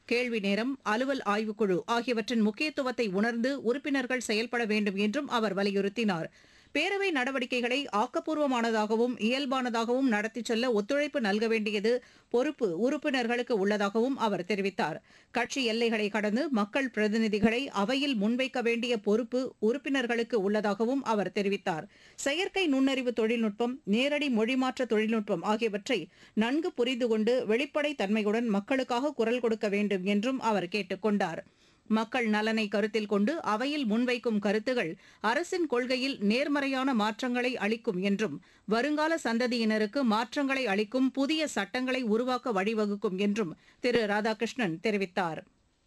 கேள்வி நேரம் அலுவல் ஆய்வுக்குழு ஆகியவற்றின் முக்கியத்துவத்தை உணர்ந்து உறுப்பினர்கள் செயல்பட வேண்டும் என்றும் அவர் வலியுறுத்தினார் பேரவை நடவடிக்கைகளை ஆக்கப்பூர்வமானதாகவும் இயல்பானதாகவும் நடத்திச் செல்ல ஒத்துழைப்பு நல்க வேண்டியது பொறுப்பு உறுப்பினர்களுக்கு உள்ளதாகவும் அவர் தெரிவித்தார் கட்சி எல்லைகளை கடந்து மக்கள் பிரதிநிதிகளை அவையில் முன்வைக்க வேண்டிய பொறுப்பு உறுப்பினர்களுக்கு உள்ளதாகவும் அவர் தெரிவித்தார் செயற்கை நுண்ணறிவு தொழில்நுட்பம் நேரடி மொழிமாற்ற தொழில்நுட்பம் ஆகியவற்றை நன்கு புரிந்து கொண்டு வெளிப்படை தன்மையுடன் மக்களுக்காக குரல் கொடுக்க வேண்டும் என்றும் அவர் கேட்டுக் கொண்டார் மக்கள் நலனை கருத்தில் கொண்டு அவையில் முன்வைக்கும் கருத்துகள் அரசின் கொள்கையில் நேர்மறையான மாற்றங்களை அளிக்கும் என்றும் வருங்கால சந்ததியினருக்கு மாற்றங்களை அளிக்கும் புதிய சட்டங்களை உருவாக்க வழிவகுக்கும் என்றும் திரு ராதாகிருஷ்ணன் தெரிவித்தார்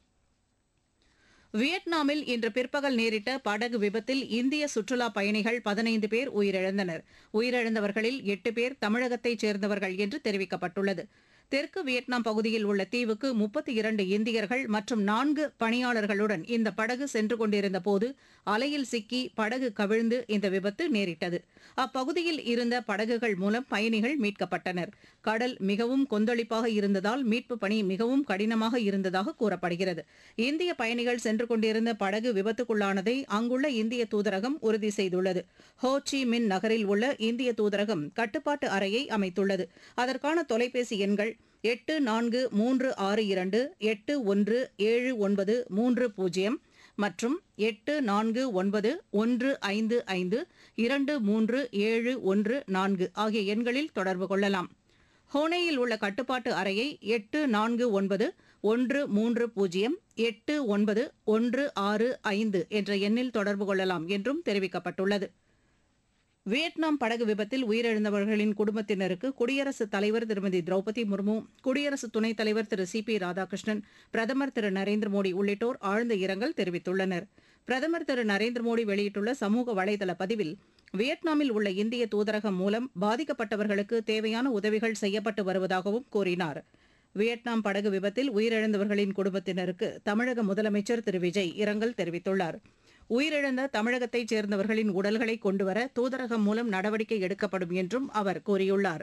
வியட்நாமில் இன்று பிற்பகல் நேரிட்ட படகு விபத்தில் இந்திய சுற்றுலா பயணிகள் பதினைந்து பேர் உயிரிழந்தனர் உயிரிழந்தவர்களில் எட்டு பேர் தமிழகத்தைச் சேர்ந்தவர்கள் என்று தெரிவிக்கப்பட்டுள்ளது தெற்கு வியட்நாம் பகுதியில் உள்ள தீவுக்கு முப்பத்தி இரண்டு இந்தியர்கள் மற்றும் நான்கு பணியாளர்களுடன் இந்த படகு சென்று கொண்டிருந்த போது அலையில் சிக்கி படகு கவிழ்ந்து இந்த விபத்து நேரிட்டது அப்பகுதியில் இருந்த படகுகள் மூலம் பயணிகள் மீட்கப்பட்டனர் கடல் மிகவும் கொந்தளிப்பாக இருந்ததால் மீட்பு பணி மிகவும் கடினமாக இருந்ததாக கூறப்படுகிறது இந்திய பயணிகள் சென்று கொண்டிருந்த படகு விபத்துக்குள்ளானதை அங்குள்ள இந்திய தூதரகம் உறுதி செய்துள்ளது ஹோ சி மின் நகரில் உள்ள இந்திய தூதரகம் கட்டுப்பாட்டு அறையை அமைத்துள்ளது அதற்கான தொலைபேசி எண்கள் எட்டு நான்கு மூன்று ஆறு இரண்டு எட்டு ஒன்று ஏழு ஒன்பது மூன்று பூஜ்ஜியம் மற்றும் எட்டு நான்கு ஒன்பது ஒன்று ஐந்து ஐந்து இரண்டு மூன்று ஏழு ஒன்று நான்கு ஆகிய எண்களில் தொடர்பு கொள்ளலாம் ஹோனேயில் உள்ள கட்டுப்பாட்டு அறையை எட்டு நான்கு ஒன்பது ஒன்று மூன்று பூஜ்ஜியம் எட்டு ஒன்பது ஒன்று ஆறு ஐந்து என்ற எண்ணில் தொடர்பு கொள்ளலாம் என்றும் தெரிவிக்கப்பட்டுள்ளது வியட்நாம் படகு விபத்தில் உயிரிழந்தவர்களின் குடும்பத்தினருக்கு குடியரசுத் தலைவர் திருமதி திரௌபதி முர்மு குடியரசு துணைத் தலைவர் திரு சி பி ராதாகிருஷ்ணன் பிரதமர் திரு நரேந்திர மோடி உள்ளிட்டோர் ஆழ்ந்த இரங்கல் தெரிவித்துள்ளனர் பிரதமர் திரு நரேந்திர மோடி வெளியிட்டுள்ள சமூக வலைதள பதிவில் வியட்நாமில் உள்ள இந்திய தூதரகம் மூலம் பாதிக்கப்பட்டவர்களுக்கு தேவையான உதவிகள் செய்யப்பட்டு வருவதாகவும் கூறினார் வியட்நாம் படகு விபத்தில் உயிரிழந்தவர்களின் குடும்பத்தினருக்கு தமிழக முதலமைச்சர் திரு விஜய் இரங்கல் தெரிவித்துள்ளார் உயிரிழந்த தமிழகத்தைச் சேர்ந்தவர்களின் உடல்களை கொண்டுவர தூதரகம் மூலம் நடவடிக்கை எடுக்கப்படும் என்றும் அவர் கூறியுள்ளார்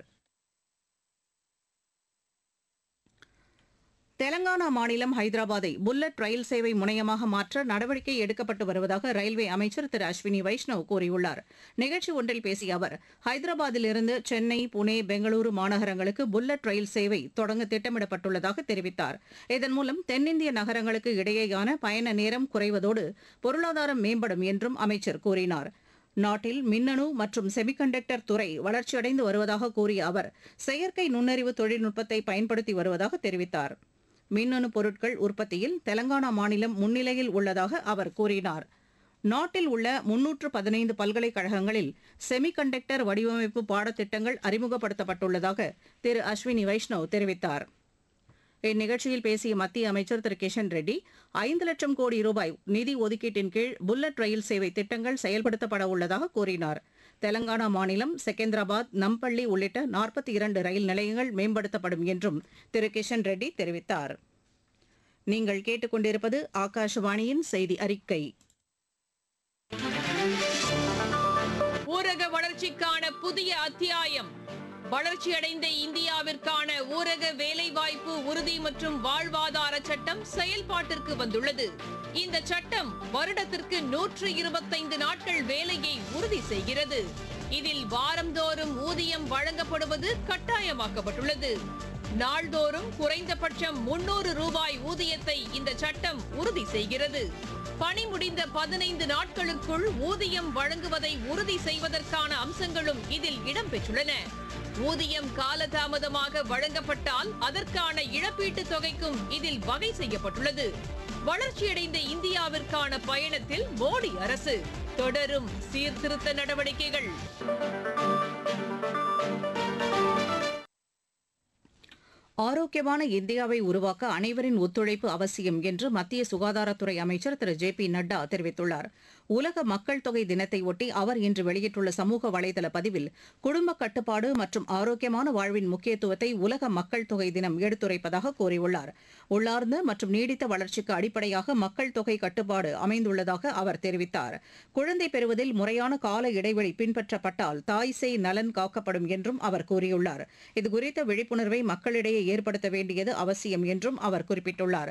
தெலங்கானா மாநிலம் ஹைதராபாத்தை புல்லட் ரயில் சேவை முனையமாக மாற்ற நடவடிக்கை எடுக்கப்பட்டு வருவதாக ரயில்வே அமைச்சர் திரு அஸ்வினி வைஷ்ணவ் கூறியுள்ளார் நிகழ்ச்சி ஒன்றில் பேசிய அவர் ஹைதராபாத்திலிருந்து சென்னை புனே பெங்களூரு மாநகரங்களுக்கு புல்லட் ரயில் சேவை தொடங்க திட்டமிடப்பட்டுள்ளதாக தெரிவித்தார் இதன் மூலம் தென்னிந்திய நகரங்களுக்கு இடையேயான பயண நேரம் குறைவதோடு பொருளாதாரம் மேம்படும் என்றும் அமைச்சர் கூறினார் நாட்டில் மின்னணு மற்றும் செமிகண்டக்டர் துறை வளர்ச்சியடைந்து வருவதாக கூறிய அவர் செயற்கை நுண்ணறிவு தொழில்நுட்பத்தை பயன்படுத்தி வருவதாக தெரிவித்தார் மின்னணு பொருட்கள் உற்பத்தியில் தெலங்கானா மாநிலம் முன்னிலையில் உள்ளதாக அவர் கூறினார் நாட்டில் உள்ள முன்னூற்று பதினைந்து பல்கலைக்கழகங்களில் செமிகண்டக்டர் வடிவமைப்பு பாடத்திட்டங்கள் அறிமுகப்படுத்தப்பட்டுள்ளதாக திரு அஸ்வினி வைஷ்ணவ் தெரிவித்தார் இந்நிகழ்ச்சியில் பேசிய மத்திய அமைச்சர் திரு கிஷன் ரெட்டி ஐந்து லட்சம் கோடி ரூபாய் நிதி ஒதுக்கீட்டின் கீழ் புல்லட் ரயில் சேவை திட்டங்கள் செயல்படுத்தப்பட உள்ளதாக கூறினார் தெலங்கானா மாநிலம் செகந்திராபாத் நம்பள்ளி உள்ளிட்ட நாற்பத்தி இரண்டு ரயில் நிலையங்கள் மேம்படுத்தப்படும் என்றும் திரு கிஷன் ரெட்டி தெரிவித்தார் நீங்கள் கேட்டுக்கொண்டிருப்பது ஆகாஷவாணியின் செய்தி அறிக்கை ஊரக வளர்ச்சிக்கான புதிய அத்தியாயம் வளர்ச்சியடைந்த இந்தியாவிற்கான ஊரக வேலைவாய்ப்பு உறுதி மற்றும் வாழ்வாதார சட்டம் செயல்பாட்டிற்கு வந்துள்ளது இந்த சட்டம் வருடத்திற்கு நூற்று இருபத்தைந்து நாட்கள் வேலையை உறுதி செய்கிறது இதில் வாரந்தோறும் ஊதியம் வழங்கப்படுவது கட்டாயமாக்கப்பட்டுள்ளது நாள்தோறும் குறைந்தபட்சம் முன்னூறு ரூபாய் ஊதியத்தை இந்த சட்டம் உறுதி செய்கிறது பணி முடிந்த பதினைந்து நாட்களுக்குள் ஊதியம் வழங்குவதை உறுதி செய்வதற்கான அம்சங்களும் இதில் இடம்பெற்றுள்ளன ஊதியம் காலதாமதமாக வழங்கப்பட்டால் அதற்கான இழப்பீட்டுத் தொகைக்கும் இதில் வகை செய்யப்பட்டுள்ளது வளர்ச்சியடைந்த இந்தியாவிற்கான பயணத்தில் மோடி அரசு தொடரும் சீர்திருத்த நடவடிக்கைகள் ஆரோக்கியமான இந்தியாவை உருவாக்க அனைவரின் ஒத்துழைப்பு அவசியம் என்று மத்திய சுகாதாரத்துறை அமைச்சர் திரு ஜே பி நட்டா தெரிவித்துள்ளார் உலக மக்கள் தொகை தினத்தை ஒட்டி அவர் இன்று வெளியிட்டுள்ள சமூக வலைதள பதிவில் குடும்ப கட்டுப்பாடு மற்றும் ஆரோக்கியமான வாழ்வின் முக்கியத்துவத்தை உலக மக்கள் தொகை தினம் எடுத்துரைப்பதாக கூறியுள்ளார் உள்ளார்ந்த மற்றும் நீடித்த வளர்ச்சிக்கு அடிப்படையாக மக்கள் தொகை கட்டுப்பாடு அமைந்துள்ளதாக அவர் தெரிவித்தார் குழந்தை பெறுவதில் முறையான கால இடைவெளி பின்பற்றப்பட்டால் தாய் சேய் நலன் காக்கப்படும் என்றும் அவர் கூறியுள்ளார் இதுகுறித்த விழிப்புணர்வை மக்களிடையே ஏற்படுத்த வேண்டியது அவசியம் என்றும் அவர் குறிப்பிட்டுள்ளார்